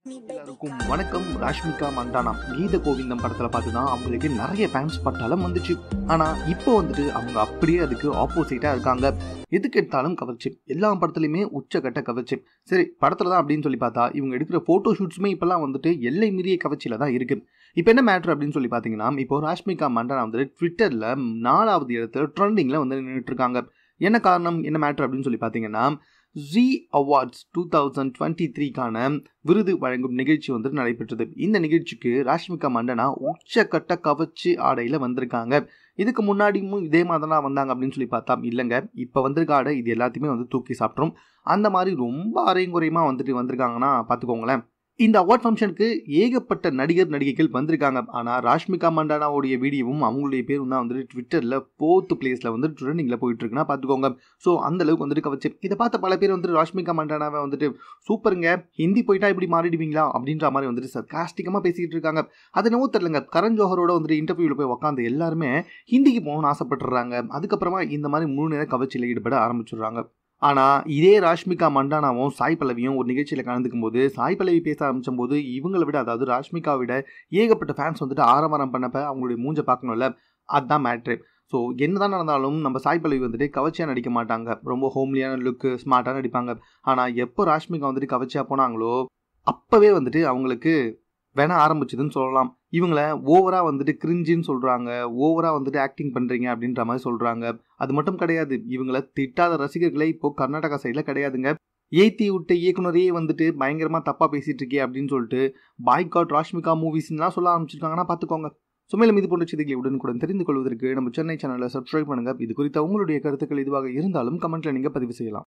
எல்லாருக்கும் வணக்கம் ராஷ்மிகா மண்டானா கீத கோவிந்தம் படத்துல பார்த்துதான் அவங்களுக்கு நிறைய ஃபேன்ஸ் பட்டாலும் வந்துச்சு ஆனா இப்போ வந்துட்டு அவங்க அப்படியே அதுக்கு ஆப்போசிட்டா இருக்காங்க எதுக்கு எடுத்தாலும் கவர்ச்சி எல்லா படத்துலையுமே உச்சக்கட்ட கவர்ச்சி சரி படத்துல தான் அப்படின்னு சொல்லி பார்த்தா இவங்க எடுக்கிற போட்டோ ஷூட்ஸுமே இப்பெல்லாம் வந்துட்டு எல்லை மீறிய கவர்ச்சியில தான் இருக்கு இப்போ என்ன மேட்ரு அப்படின்னு சொல்லி பார்த்தீங்கன்னா இப்போ ராஷ்மிகா மண்டானா வந்துட்டு ட்விட்டர்ல நாலாவது இடத்துல ட்ரெண்டிங்ல வந்து நின்றுட்டு இருக்காங்க என்ன காரணம் என்ன மேட்ரு அப்படின்னு சொல்லி பார்த்தீங்கன்னா G awards two thousand twenty த்ரீக்கான விருது வழங்கும் நிகழ்ச்சி வந்துட்டு நடைபெற்றது இந்த நிகழ்ச்சிக்கு ராஷ்மிகா மண்டனா உச்சக்கட்ட கவர்ச்சி ஆடையில் வந்திருக்காங்க இதுக்கு முன்னாடியும் இதே மாதிரி தான் வந்தாங்க அப்படின்னு சொல்லி பார்த்தா இல்லைங்க இப்போ வந்திருக்க ஆடை இது எல்லாத்தையுமே வந்து தூக்கி சாப்பிட்றோம் அந்த மாதிரி ரொம்ப அரைங்குறையமாக வந்துட்டு வந்திருக்காங்கன்னா பார்த்துக்கோங்களேன் இந்த அவார்ட் ஃபங்க்ஷனுக்கு ஏகப்பட்ட நடிகர் நடிகைகள் வந்திருக்காங்க ஆனால் ராஷ்மிகா மண்டானாவுடைய வீடியோவும் அவங்களுடைய பேரும் தான் வந்துட்டு ட்விட்டரில் ஃபோர்த் பிளேஸில் வந்து ட்ரெண்டிங்கில் போயிட்டு இருக்குன்னா பார்த்துக்கோங்க ஸோ அந்த அளவுக்கு வந்துட்டு கவச்சு இதை பார்த்த பல பேர் வந்துட்டு ராஷ்மிகா மண்டானாவை வந்துட்டு சூப்பருங்க ஹிந்தி போயிட்டா இப்படி மாறிடுவீங்களா அப்படின்ற மாதிரி வந்துட்டு சர்காஸ்டிக்கமாக பேசிக்கிட்டு இருக்காங்க அது என்னவோ தெரிலங்க கரண் ஜோஹரோட வந்துட்டு இன்டர்வியூவில் போய் உட்காந்து எல்லாருமே ஹிந்திக்கு போகணும்னு ஆசைப்பட்டுறாங்க அதுக்கப்புறமா இந்த மாதிரி முழு நேர கவர்ச்சியில் ஈடுபட ஆரம்பிச்சிடுறாங்க ஆனால் இதே ராஷ்மிகா மண்டானாவும் சாய் பல்லவியும் ஒரு நிகழ்ச்சியில் கலந்துக்கும் போது சாய் பல்லவி பேச ஆரம்பிச்சும் போது இவங்களை விட அதாவது ராஷ்மிகாவை விட ஏகப்பட்ட ஃபேன்ஸ் வந்துட்டு ஆரவாரம் பண்ணப்ப அவங்களுடைய மூஞ்சை பார்க்கணும்ல அதுதான் மேட்ரு ஸோ என்னதான் நடந்தாலும் நம்ம சாய் பல்லவி வந்துட்டு கவர்ச்சியாக நடிக்க மாட்டாங்க ரொம்ப ஹோம்லியான லுக்கு ஸ்மார்ட்டாக நடிப்பாங்க ஆனால் எப்போ ராஷ்மிகா வந்துட்டு கவர்ச்சியாக போனாங்களோ அப்போவே வந்துட்டு அவங்களுக்கு வேண ஆரம்பிச்சதுன்னு சொல்லலாம் இவங்கள ஓவராக வந்துட்டு கிரிஞ்சின்னு சொல்கிறாங்க ஓவராக வந்துட்டு ஆக்டிங் பண்ணுறீங்க அப்படின்ற மாதிரி சொல்கிறாங்க அது மட்டும் கிடையாது இவங்கள திட்டாத ரசிகர்களே இப்போ கர்நாடகா சைடில் கிடையாதுங்க ஏத்தி விட்ட இயக்குனரையே வந்துட்டு பயங்கரமாக தப்பாக பேசிகிட்டு இருக்கே அப்படின்னு சொல்லிட்டு பாய்காட் ராஷ்மிகா மூவிஸ்லாம் சொல்ல ஆரம்பிச்சிருக்காங்கன்னா பார்த்துக்கோங்க ஸோ மேலும் இது போன்ற செய்திகளை உடனுக்குடன் தெரிந்து கொள்வதற்கு நம்ம சென்னை சேனலை சப்ஸ்கிரைப் பண்ணுங்கள் இது குறித்த உங்களுடைய கருத்துக்கள் இதுவாக இருந்தாலும் கமெண்ட்டில் நீங்கள் பதிவு செய்யலாம்